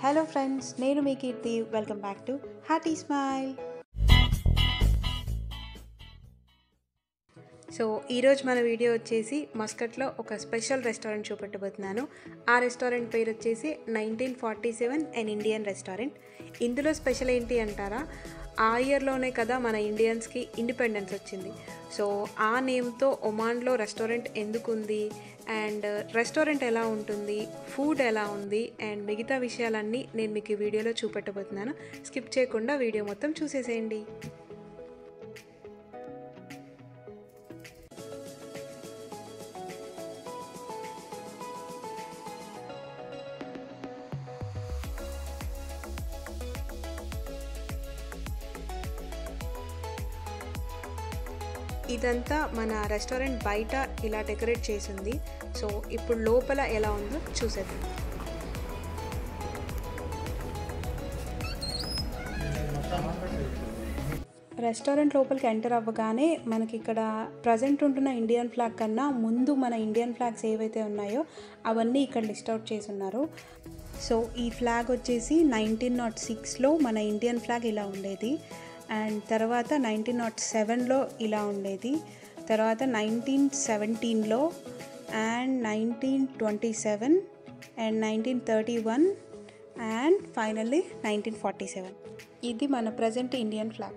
Hello friends నేను మీ Keerthi welcome back to happy smile so ఈరోజు మన వీడియో వచ్చేసి మస్కట్లో ఒక స్పెషల్ రెస్టారెంట్ చూపెట్టబోతున్నాను ఆ రెస్టారెంట్ పేరు వచ్చేసి nineteen forty seven and Indian restaurant ఇందులో స్పెషల్ ఏంటి అంటారా ఆ ఇయర్లోనే కదా మన ఇండియన్స్కి ఇండిపెండెన్స్ వచ్చింది సో ఆ నేమ్తో ఒమాన్లో రెస్టారెంట్ ఎందుకు ఉంది అండ్ రెస్టారెంట్ ఎలా ఉంటుంది ఫుడ్ ఎలా ఉంది అండ్ మిగతా విషయాలన్నీ నేను మీకు ఈ వీడియోలో చూపెట్టబోతున్నాను స్కిప్ చేయకుండా వీడియో మొత్తం చూసేసేయండి ఇదంతా మన రెస్టారెంట్ బయట ఇలా డెకరేట్ చేసింది సో ఇప్పుడు లోపల ఎలా ఉందో చూసేద్దాం రెస్టారెంట్ లోపలికి ఎంటర్ అవ్వగానే మనకి ఇక్కడ ప్రజెంట్ ఉంటున్న ఇండియన్ ఫ్లాగ్ కన్నా ముందు మన ఇండియన్ ఫ్లాగ్స్ ఏవైతే ఉన్నాయో అవన్నీ ఇక్కడ లిస్ట్ అవుట్ చేసి ఉన్నారు సో ఈ ఫ్లాగ్ వచ్చేసి నైన్టీన్ నాట్ సిక్స్లో మన ఇండియన్ ఫ్లాగ్ ఇలా ఉండేది అండ్ తర్వాత నైన్టీన్ నాట్ సెవెన్లో ఇలా ఉండేది తర్వాత నైన్టీన్ సెవెంటీన్లో and nineteen twenty seven and nineteen thirty one and finally nineteen forty seven ఇది మన present Indian flag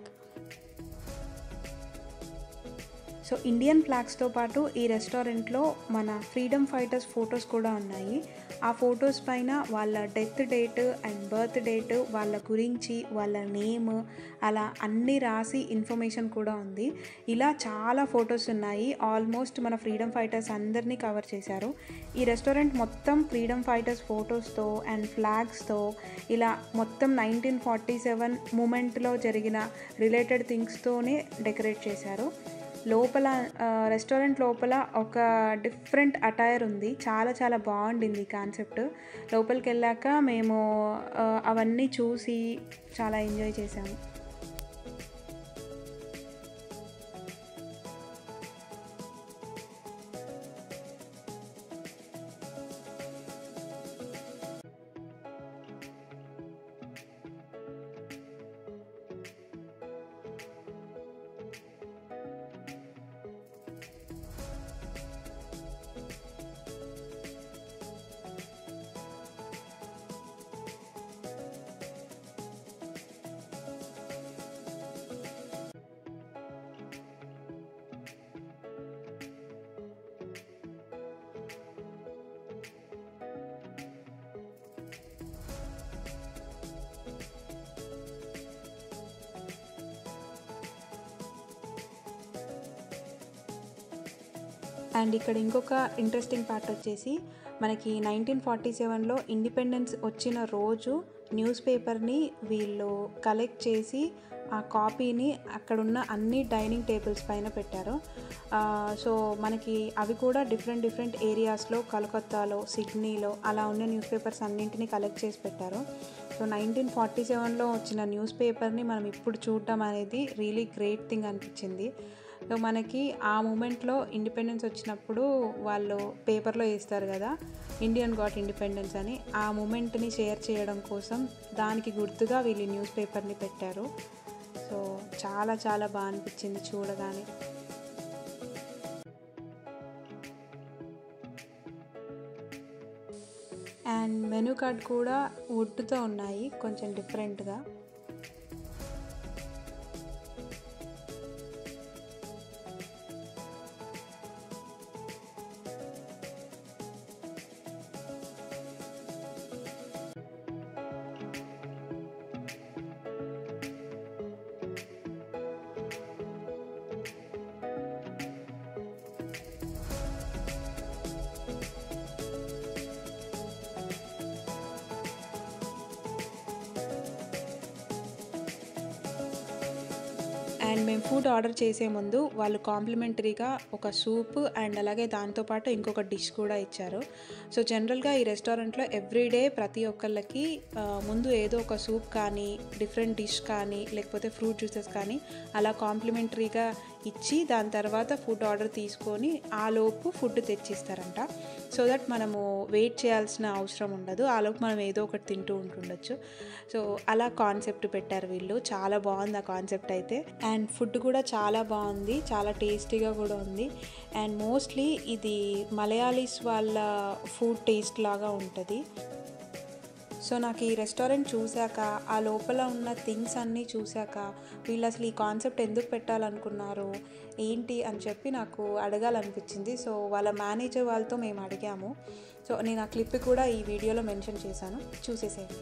so Indian ఫ్లాగ్స్తో పాటు ఈ రెస్టారెంట్లో మన ఫ్రీడమ్ ఫైటర్స్ ఫొటోస్ కూడా ఉన్నాయి ఆ ఫొటోస్ పైన వాళ్ళ death date and birth date వాళ్ళ గురించి వాళ్ళ నేమ్ అలా అన్నీ రాసి ఇన్ఫర్మేషన్ కూడా ఉంది ఇలా చాలా ఫొటోస్ ఉన్నాయి ఆల్మోస్ట్ మన ఫ్రీడమ్ ఫైటర్స్ అందరినీ కవర్ చేశారు ఈ రెస్టారెంట్ మొత్తం ఫ్రీడమ్ ఫైటర్స్ ఫొటోస్తో అండ్ ఫ్లాగ్స్తో ఇలా మొత్తం నైన్టీన్ ఫార్టీ సెవెన్ మూమెంట్లో జరిగిన రిలేటెడ్ థింగ్స్తోనే డెకరేట్ చేశారు లోపల రెస్టారెంట్ లోపల ఒక డిఫరెంట్ అటైర్ ఉంది చాలా చాలా బాగుండింది కాన్సెప్ట్ లోపలికి వెళ్ళాక మేము అవన్నీ చూసి చాలా ఎంజాయ్ చేసాము అండ్ ఇక్కడ ఇంకొక ఇంట్రెస్టింగ్ పార్ట్ వచ్చేసి మనకి నైన్టీన్ ఫార్టీ సెవెన్లో ఇండిపెండెన్స్ వచ్చిన రోజు న్యూస్ పేపర్ని వీళ్ళు కలెక్ట్ చేసి ఆ కాపీని అక్కడున్న అన్ని డైనింగ్ టేబుల్స్ పైన పెట్టారు సో మనకి అవి కూడా డిఫరెంట్ డిఫరెంట్ ఏరియాస్లో కలకత్తాలో సిడ్నీలో అలా ఉన్న న్యూస్ పేపర్స్ అన్నింటినీ కలెక్ట్ చేసి పెట్టారు సో నైన్టీన్ ఫార్టీ సెవెన్లో వచ్చిన న్యూస్ పేపర్ని మనం ఇప్పుడు చూడటం అనేది రియలీ గ్రేట్ థింగ్ అనిపించింది సో మనకి ఆ మూమెంట్లో ఇండిపెండెన్స్ వచ్చినప్పుడు వాళ్ళు పేపర్లో వేస్తారు కదా ఇండియన్ గాట్ ఇండిపెండెన్స్ అని ఆ మూమెంట్ని షేర్ చేయడం కోసం దానికి గుర్తుగా వీళ్ళు న్యూస్ పేపర్ని పెట్టారు సో చాలా చాలా బాగా అనిపించింది చూడగానే అండ్ మెనూ కార్డ్ కూడా వుడ్తో ఉన్నాయి కొంచెం డిఫరెంట్గా అండ్ మేము ఫుడ్ ఆర్డర్ చేసే ముందు వాళ్ళు కాంప్లిమెంటరీగా ఒక సూప్ అండ్ అలాగే దాంతోపాటు ఇంకొక డిష్ కూడా ఇచ్చారు సో జనరల్గా ఈ రెస్టారెంట్లో ఎవ్రీడే ప్రతి ఒక్కళ్ళకి ఆ, ముందు ఏదో ఒక సూప్ కానీ డిఫరెంట్ డిష్ కానీ లేకపోతే ఫ్రూట్ జ్యూసెస్ కానీ అలా కాంప్లిమెంటరీగా ఇచ్చి దాని తర్వాత ఫుడ్ ఆర్డర్ తీసుకొని ఆ లోపు ఫుడ్ తెచ్చిస్తారంట సో దట్ మనము వెయిట్ చేయాల్సిన అవసరం ఉండదు ఆ లోపు మనం ఏదో ఒకటి తింటూ ఉంటుండొచ్చు సో అలా కాన్సెప్ట్ పెట్టారు వీళ్ళు చాలా బాగుంది ఆ కాన్సెప్ట్ అయితే అండ్ ఫుడ్ కూడా చాలా బాగుంది చాలా టేస్టీగా కూడా ఉంది అండ్ మోస్ట్లీ ఇది మలయాళీస్ వాళ్ళ ఫుడ్ టేస్ట్ లాగా ఉంటుంది సో నాకు ఈ రెస్టారెంట్ చూశాక ఆ లోపల ఉన్న థింగ్స్ అన్నీ చూశాక వీళ్ళు అసలు ఈ కాన్సెప్ట్ ఎందుకు పెట్టాలనుకున్నారు ఏంటి అని చెప్పి నాకు అడగాలనిపించింది సో వాళ్ళ మేనేజర్ వాళ్ళతో మేము అడిగాము సో నేను ఆ క్లిప్ కూడా ఈ వీడియోలో మెన్షన్ చేశాను చూసేసేయండి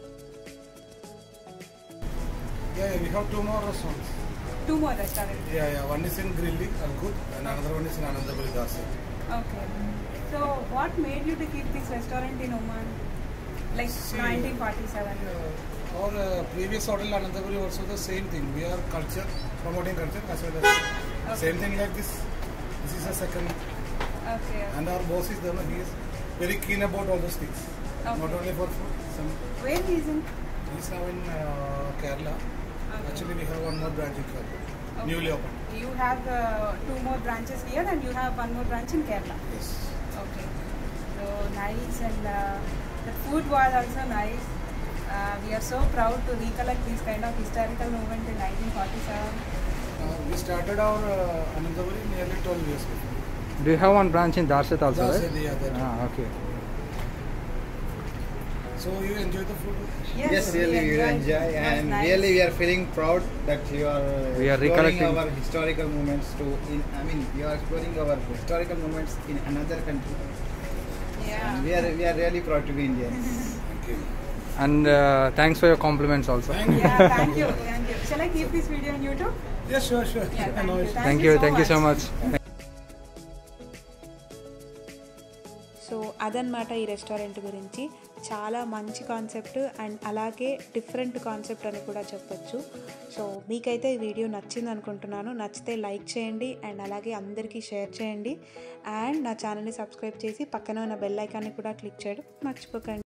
Yeah, yeah, we have two more restaurants. Two more restaurant Yeah, yeah. One is in Grilli, Algut, and another one is in Anandapuri Dasi. Okay so what made you to keep this restaurant in Oman like See, nineteen forty seven Uh, our uh, previous hotel Anandapuri also the same thing. We are culture, promoting culture as well as same thing like this. This is a second, okay and our boss is there. He is very keen about all those things. Not Okay. only for food. Some where reason he is now in uh, Kerala. Okay. Actually, we have one more branch in Kerala, Okay. newly opened. You have uh, two more branches here and you have one more branch in Kerala. Yes. Okay. So nice and uh, the food was also nice. Uh, we are so proud to recollect this kind of historical moment in 1947. Uh, we started our uh, Anandapuri nearly 12 years before. Do you have one branch in Darset also, That's right? it, yeah, that. Ah, okay. So you enjoy the food? Yes, really, we enjoyed. enjoy, It was and nice. really, we are feeling proud that you are, uh, We are exploring recollecting. our historical moments to. In, I mean, you are exploring our historical moments in another country. And we are we are really proud to be Indians. Thank you. And uh, thanks for your compliments also. Thank you. Yeah, thank you. Thank you. Shall I keep this video on YouTube? Yeah, sure, sure. Yeah, thank No you. issue. Thank you, thank you so much. So అదనమాట ఈ restaurant గురించి చాలా మంచి concept and అలాగే different concept అని కూడా చెప్పొచ్చు so మీకైతే ఈ వీడియో నచ్చింది అనుకుంటున్నాను నచ్చితే లైక్ చేయండి అండ్ అలాగే అందరికీ షేర్ చేయండి అండ్ నా ఛానల్ని సబ్స్క్రైబ్ చేసి పక్కన ఉన్న బెల్ ఐకాన్ని కూడా క్లిక్ చేయడం మర్చిపోకండి